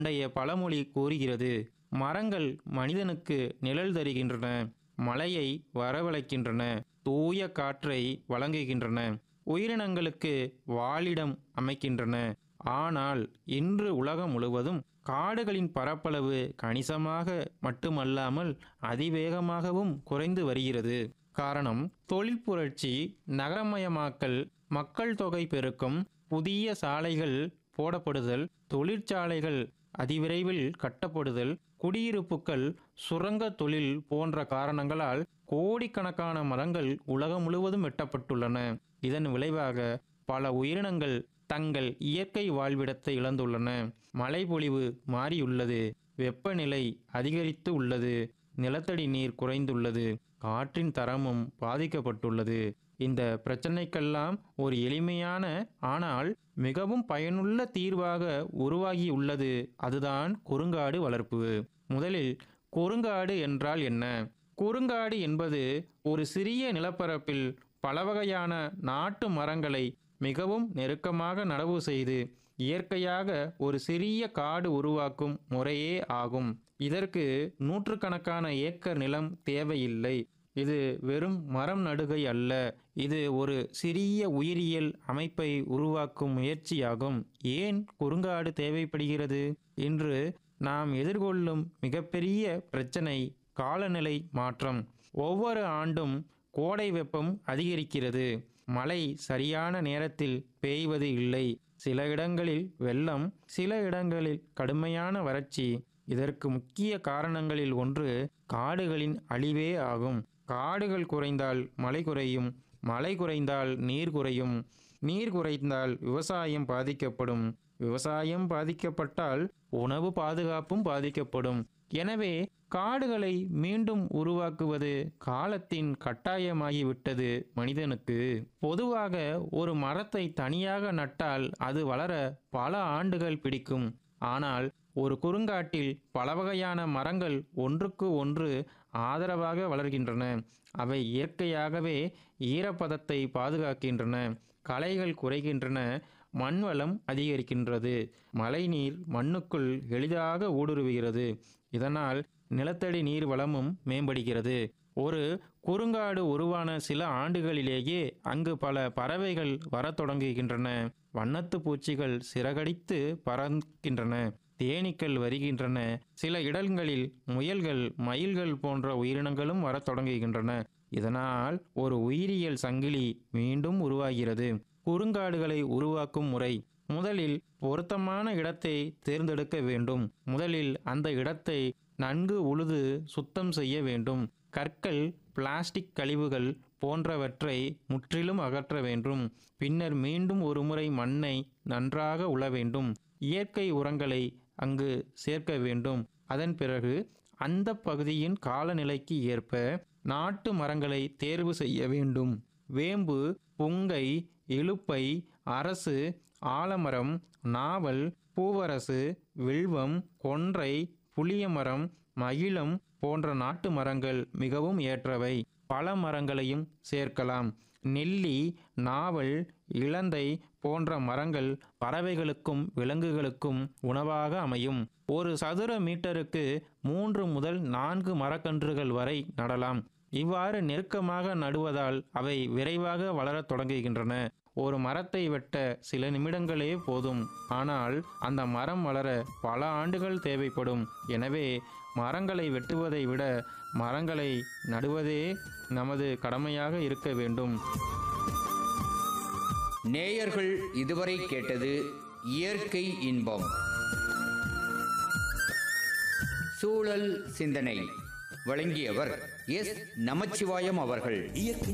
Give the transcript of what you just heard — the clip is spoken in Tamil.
பண்டைய பழமொழி கூறுகிறது மரங்கள் மனிதனுக்கு நிழல் தருகின்றன மழையை வரவழைக்கின்றன தூய காற்றை வழங்குகின்றன உயிரினங்களுக்கு வாழிடம் அமைக்கின்றன ஆனால் இன்று உலகம் முழுவதும் காடுகளின் பரப்பளவு கணிசமாக மட்டுமல்லாமல் அதிவேகமாகவும் குறைந்து வருகிறது காரணம் தொழில் புரட்சி நகரமயமாக்கல் மக்கள் தொகை பெருக்கம் புதிய சாலைகள் போடப்படுதல் தொழிற்சாலைகள் அதிவிரைவில் கட்டப்படுதல் குடியிருப்புகள் சுரங்க தொழில் போன்ற காரணங்களால் கோடிக்கணக்கான மரங்கள் உலகம் முழுவதும் வெட்டப்பட்டுள்ளன இதன் விளைவாக பல உயிரினங்கள் தங்கள் இயற்கை வாழ்விடத்தை இழந்துள்ளன மழைப்பொழிவு மாறியுள்ளது வெப்பநிலை அதிகரித்து உள்ளது நிலத்தடி நீர் குறைந்துள்ளது காற்றின் தரமும் பாதிக்கப்பட்டுள்ளது இந்த பிரச்சனைக்கெல்லாம் ஒரு எளிமையான ஆனால் மிகவும் பயனுள்ள தீர்வாக உருவாகி உள்ளது அதுதான் குறுங்காடு வளர்ப்பு முதலில் குறுங்காடு என்றால் என்ன குறுங்காடு என்பது ஒரு சிறிய நிலப்பரப்பில் பல வகையான நாட்டு மரங்களை மிகவும் நெருக்கமாக நடவு செய்து இயற்கையாக ஒரு சிறிய காடு உருவாக்கும் முறையே ஆகும் இதற்கு நூற்றுக்கணக்கான ஏக்கர் நிலம் தேவையில்லை இது வெறும் மரம் நடுகை அல்ல இது ஒரு சிறிய உயிரியல் அமைப்பை உருவாக்கும் முயற்சியாகும் ஏன் குறுங்காடு தேவைப்படுகிறது இன்று நாம் எதிர்கொள்ளும் மிகப்பெரிய பிரச்சனை காலநிலை மாற்றம் ஒவ்வொரு ஆண்டும் கோடை வெப்பம் அதிகரிக்கிறது மழை சரியான நேரத்தில் பெய்வது இல்லை சில இடங்களில் வெள்ளம் சில இடங்களில் கடுமையான வறட்சி இதற்கு முக்கிய காரணங்களில் ஒன்று காடுகளின் அழிவே ஆகும் காடுகள் குறைந்தால் மழை குறையும் மழை குறைந்தால் நீர் குறையும் நீர் குறைந்தால் விவசாயம் பாதிக்கப்படும் விவசாயம் பாதிக்கப்பட்டால் உணவு பாதுகாப்பும் பாதிக்கப்படும் எனவே காடுகளை மீண்டும் உருவாக்குவது காலத்தின் கட்டாயமாகிவிட்டது மனிதனுக்கு பொதுவாக ஒரு மரத்தை தனியாக நட்டால் அது வளர பல ஆண்டுகள் பிடிக்கும் ஆனால் ஒரு குறுங்காட்டில் பல வகையான மரங்கள் ஒன்றுக்கு ஒன்று ஆதரவாக வளர்கின்றன அவை இயற்கையாகவே ஈரப்பதத்தை பாதுகாக்கின்றன களைகள் குறைகின்றன மண்வளம் அதிகரிக்கின்றது மழைநீர் மண்ணுக்குள் எளிதாக ஊடுருவுகிறது இதனால் நிலத்தடி நீர் வளமும் மேம்படுகிறது ஒரு குறுங்காடு உருவான சில ஆண்டுகளிலேயே அங்கு பல பறவைகள் வரத் தொடங்குகின்றன வண்ணத்து பூச்சிகள் சிறகடித்து பறக்கின்றன தேனீக்கள் வருகின்றன சில இடங்களில் முயல்கள் மயில்கள் போன்ற உயிரினங்களும் வரத் தொடங்குகின்றன இதனால் ஒரு உயிரியல் சங்கிலி மீண்டும் உருவாகிறது குறுங்காடுகளை உருவாக்கும் முறை முதலில் பொருத்தமான இடத்தை தேர்ந்தெடுக்க வேண்டும் முதலில் அந்த இடத்தை நன்கு உழுது சுத்தம் செய்ய வேண்டும் கற்கள் பிளாஸ்டிக் கழிவுகள் போன்றவற்றை முற்றிலும் அகற்ற வேண்டும் பின்னர் மீண்டும் ஒருமுறை மண்ணை நன்றாக உழ வேண்டும் இயற்கை உரங்களை அங்கு சேர்க்க வேண்டும் அதன் பிறகு அந்த பகுதியின் காலநிலைக்கு ஏற்ப நாட்டு மரங்களை தேர்வு செய்ய வேண்டும் வேம்பு புங்கை இலுப்பை அரசு ஆலமரம் நாவல் பூவரசு வில்வம் கொன்றை புளியமரம் மகிழம் போன்ற நாட்டு மரங்கள் மிகவும் ஏற்றவை பல மரங்களையும் சேர்க்கலாம் நெல்லி நாவல் இளந்தை போன்ற மரங்கள் பறவைகளுக்கும் விலங்குகளுக்கும் உணவாக அமையும் ஒரு சதுர மீட்டருக்கு மூன்று முதல் நான்கு மரக்கன்றுகள் வரை நடலாம் இவ்வாறு நெருக்கமாக நடுவதால் அவை விரைவாக வளரத் தொடங்குகின்றன ஒரு மரத்தை வெட்ட சில நிமிடங்களே போதும் ஆனால் அந்த மரம் வளர பல ஆண்டுகள் தேவைப்படும் எனவே மரங்களை வெட்டுவதை விட மரங்களை நடுவதே நமது கடமையாக இருக்க வேண்டும் நேயர்கள் இதுவரை கேட்டது இயற்கை இன்பம் சூழல் சிந்தனை வழங்கியவர் எஸ் நமச்சிவாயம் அவர்கள் இயற்கை